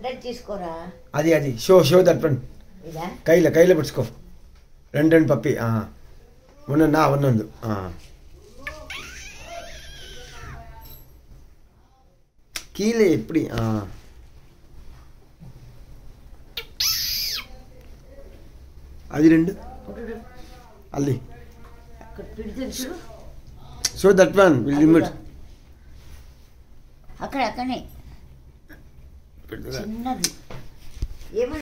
పెద్దది తీసుకోరా అది అది షో షో దట్ వన్ ఇదా కైలో కైలో పెట్టుకో రెండు రెండు పప్పి ஒன்றுண்ணா ஒன்று வந்து ஆ கீழே எப்படி ஆ అది రెండు అల్లి అక్కడ పిడితే చూడు so that one will limit అక్కడ అక్కడనే చిన్నది ఏమో